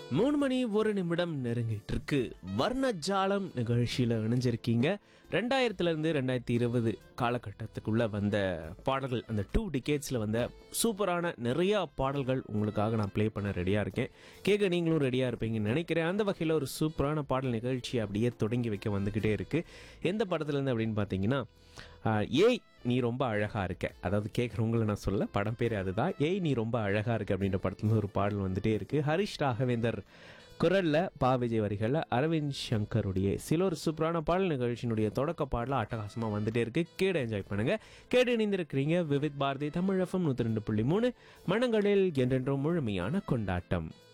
மூணு மணி ஒரு நிமிடம் நெருங்கிட்டு இருக்கு வர்ணஜாலம் நிகழ்ச்சியில் இணைஞ்சிருக்கீங்க ரெண்டாயிரத்துல இருந்து ரெண்டாயிரத்தி இருபது காலகட்டத்துக்குள்ள வந்த பாடல்கள் அந்த டூ டிகேட்ஸில் வந்த சூப்பரான நிறைய பாடல்கள் உங்களுக்காக நான் ப்ளே பண்ண ரெடியாக இருக்கேன் கேட்க நீங்களும் ரெடியாக இருப்பீங்கன்னு நினைக்கிறேன் அந்த வகையில் ஒரு சூப்பரான பாடல் நிகழ்ச்சி அப்படியே தொடங்கி வைக்க வந்துக்கிட்டே இருக்கு எந்த படத்துலேருந்து அப்படின்னு பார்த்தீங்கன்னா ஆஹ், ஏய் நீ ரொம்ப அழகா இருக்க அதாவது கேட்குறவங்கள நான் சொல்ல படம் பேர் அதுதான் ஏய் நீ ரொம்ப அழகா இருக்க அப்படின்ற படத்துலேருந்து ஒரு பாடல் வந்துட்டே இருக்கு ஹரிஷ் ராகவேந்தர் குரல்ல பா விஜய் வரிகளில் அரவிந்த் சங்கருடைய சில ஒரு சூப்பரான பாடல் நிகழ்ச்சியினுடைய தொடக்க பாடல அட்டகாசமாக வந்துட்டே இருக்கு கேடு என்ஜாய் பண்ணுங்க கேடு இணைந்திருக்கிறீங்க விவித் பாரதி தமிழ் எஃப்எம் நூற்றி ரெண்டு புள்ளி மூணு மனங்களில் என்றென்றும் முழுமையான கொண்டாட்டம்